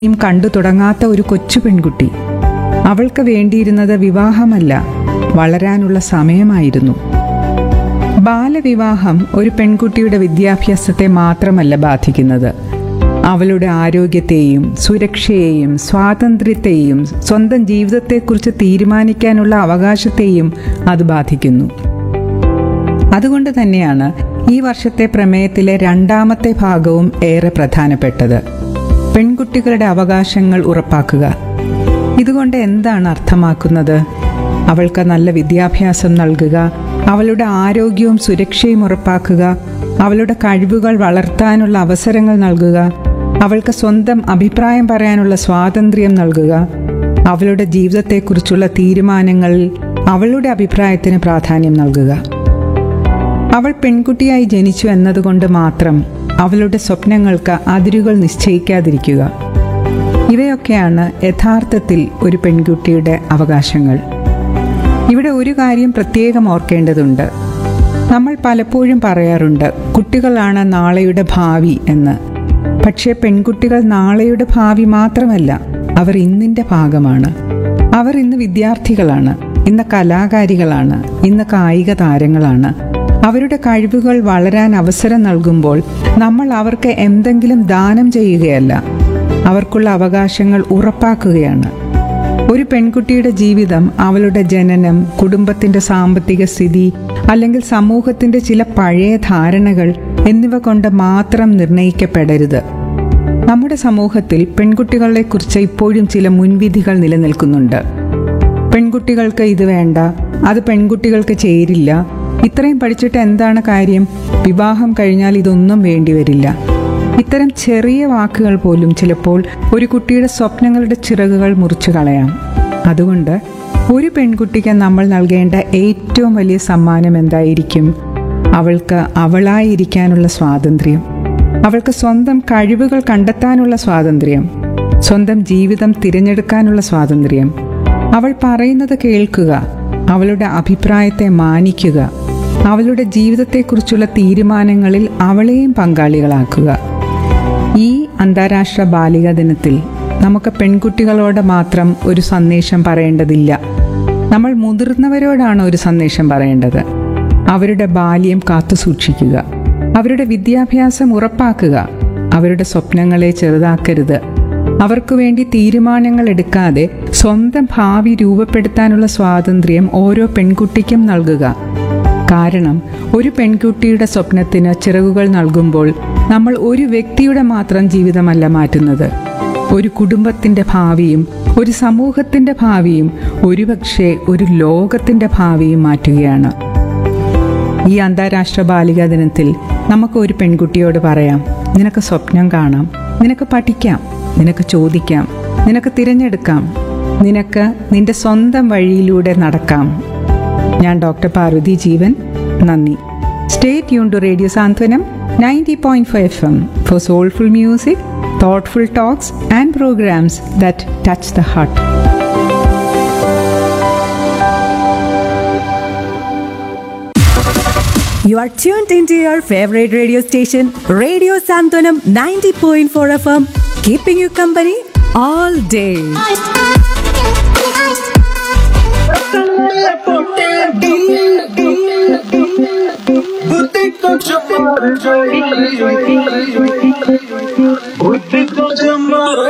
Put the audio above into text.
യും കണ്ടു തുടങ്ങാത്ത ഒരു കൊച്ചു പെൺകുട്ടി അവൾക്ക് വേണ്ടിയിരുന്നത് വിവാഹമല്ല വളരാനുള്ള സമയമായിരുന്നു ബാലവിവാഹം ഒരു പെൺകുട്ടിയുടെ വിദ്യാഭ്യാസത്തെ മാത്രമല്ല ബാധിക്കുന്നത് അവളുടെ ആരോഗ്യത്തെയും സുരക്ഷയെയും സ്വാതന്ത്ര്യത്തെയും സ്വന്തം ജീവിതത്തെക്കുറിച്ച് തീരുമാനിക്കാനുള്ള അവകാശത്തെയും അത് ബാധിക്കുന്നു അതുകൊണ്ട് തന്നെയാണ് ഈ വർഷത്തെ പ്രമേയത്തിലെ രണ്ടാമത്തെ ഭാഗവും ഏറെ പ്രധാനപ്പെട്ടത് പെൺകുട്ടികളുടെ അവകാശങ്ങൾ ഉറപ്പാക്കുക ഇതുകൊണ്ട് എന്താണ് അർത്ഥമാക്കുന്നത് അവൾക്ക് നല്ല വിദ്യാഭ്യാസം നൽകുക അവളുടെ ആരോഗ്യവും സുരക്ഷയും ഉറപ്പാക്കുക അവളുടെ കഴിവുകൾ വളർത്താനുള്ള അവസരങ്ങൾ നൽകുക അവൾക്ക് സ്വന്തം അഭിപ്രായം പറയാനുള്ള സ്വാതന്ത്ര്യം നൽകുക അവളുടെ ജീവിതത്തെക്കുറിച്ചുള്ള തീരുമാനങ്ങളിൽ അവളുടെ അഭിപ്രായത്തിന് പ്രാധാന്യം നൽകുക അവൾ പെൺകുട്ടിയായി ജനിച്ചു എന്നതുകൊണ്ട് മാത്രം അവളുടെ സ്വപ്നങ്ങൾക്ക് അതിരുകൾ നിശ്ചയിക്കാതിരിക്കുക ഇവയൊക്കെയാണ് യഥാർത്ഥത്തിൽ ഒരു പെൺകുട്ടിയുടെ അവകാശങ്ങൾ ഇവിടെ ഒരു കാര്യം പ്രത്യേകം ഓർക്കേണ്ടതുണ്ട് നമ്മൾ പലപ്പോഴും പറയാറുണ്ട് കുട്ടികളാണ് നാളെയുടെ ഭാവി എന്ന് പക്ഷേ പെൺകുട്ടികൾ നാളെയുടെ ഭാവി മാത്രമല്ല അവർ ഇന്നിൻ്റെ ഭാഗമാണ് അവർ ഇന്ന് വിദ്യാർത്ഥികളാണ് ഇന്ന് കലാകാരികളാണ് ഇന്ന് കായിക താരങ്ങളാണ് അവരുടെ കഴിവുകൾ വളരാൻ അവസരം നൽകുമ്പോൾ നമ്മൾ അവർക്ക് എന്തെങ്കിലും ദാനം ചെയ്യുകയല്ല അവർക്കുള്ള അവകാശങ്ങൾ ഉറപ്പാക്കുകയാണ് ഒരു പെൺകുട്ടിയുടെ ജീവിതം അവളുടെ ജനനം കുടുംബത്തിന്റെ സാമ്പത്തിക സ്ഥിതി അല്ലെങ്കിൽ സമൂഹത്തിന്റെ ചില പഴയ ധാരണകൾ എന്നിവ കൊണ്ട് മാത്രം നിർണയിക്കപ്പെടരുത് നമ്മുടെ സമൂഹത്തിൽ പെൺകുട്ടികളെക്കുറിച്ച് ഇപ്പോഴും ചില മുൻവിധികൾ നിലനിൽക്കുന്നുണ്ട് പെൺകുട്ടികൾക്ക് ഇത് വേണ്ട അത് പെൺകുട്ടികൾക്ക് ചേരില്ല ഇത്രയും പഠിച്ചിട്ട് എന്താണ് കാര്യം വിവാഹം കഴിഞ്ഞാൽ ഇതൊന്നും വേണ്ടിവരില്ല ഇത്തരം ചെറിയ വാക്കുകൾ പോലും ചിലപ്പോൾ ഒരു കുട്ടിയുടെ സ്വപ്നങ്ങളുടെ ചിറകുകൾ മുറിച്ചു കളയാം അതുകൊണ്ട് ഒരു പെൺകുട്ടിക്ക് നമ്മൾ നൽകേണ്ട ഏറ്റവും വലിയ സമ്മാനം എന്തായിരിക്കും അവൾക്ക് അവളായിരിക്കാനുള്ള സ്വാതന്ത്ര്യം അവൾക്ക് സ്വന്തം കഴിവുകൾ കണ്ടെത്താനുള്ള സ്വാതന്ത്ര്യം സ്വന്തം ജീവിതം തിരഞ്ഞെടുക്കാനുള്ള സ്വാതന്ത്ര്യം അവൾ പറയുന്നത് കേൾക്കുക അവളുടെ അഭിപ്രായത്തെ മാനിക്കുക അവളുടെ ജീവിതത്തെക്കുറിച്ചുള്ള തീരുമാനങ്ങളിൽ അവളെയും പങ്കാളികളാക്കുക ഈ അന്താരാഷ്ട്ര ബാലികാ ദിനത്തിൽ നമുക്ക് പെൺകുട്ടികളോട് മാത്രം ഒരു സന്ദേശം പറയേണ്ടതില്ല നമ്മൾ മുതിർന്നവരോടാണ് ഒരു സന്ദേശം പറയേണ്ടത് അവരുടെ ബാല്യം കാത്തു സൂക്ഷിക്കുക അവരുടെ വിദ്യാഭ്യാസം ഉറപ്പാക്കുക അവരുടെ സ്വപ്നങ്ങളെ ചെറുതാക്കരുത് അവർക്കു വേണ്ടി തീരുമാനങ്ങൾ എടുക്കാതെ സ്വന്തം ഭാവി രൂപപ്പെടുത്താനുള്ള സ്വാതന്ത്ര്യം ഓരോ പെൺകുട്ടിക്കും നൽകുക കാരണം ഒരു പെൺകുട്ടിയുടെ സ്വപ്നത്തിന് ചിറകുകൾ നൽകുമ്പോൾ നമ്മൾ ഒരു വ്യക്തിയുടെ മാത്രം ജീവിതമല്ല മാറ്റുന്നത് ഒരു കുടുംബത്തിന്റെ ഭാവിയും ഒരു സമൂഹത്തിന്റെ ഭാവിയും ഒരുപക്ഷെ ഒരു ലോകത്തിന്റെ ഭാവിയും മാറ്റുകയാണ് ഈ അന്താരാഷ്ട്ര ബാലികാ ദിനത്തിൽ നമുക്ക് ഒരു പെൺകുട്ടിയോട് പറയാം നിനക്ക് സ്വപ്നം കാണാം നിനക്ക് പഠിക്കാം നിനക്ക് ചോദിക്കാം നിനക്ക് തിരഞ്ഞെടുക്കാം നിനക്ക് നിന്റെ സ്വന്തം വഴിയിലൂടെ നടക്കാം ഞാൻ ഡോക്ടർ പാർവതി ജീവൻ നന്ദി stay tuned to radio Santhwanam ninety point five F M for soulful music thoughtful talks and programmes that touch the heart You are tuned into your favorite radio station, Radio Santonam 90.4 FM, keeping you company all day. बुद्धि को जो मार जाए बुद्धि को जो मार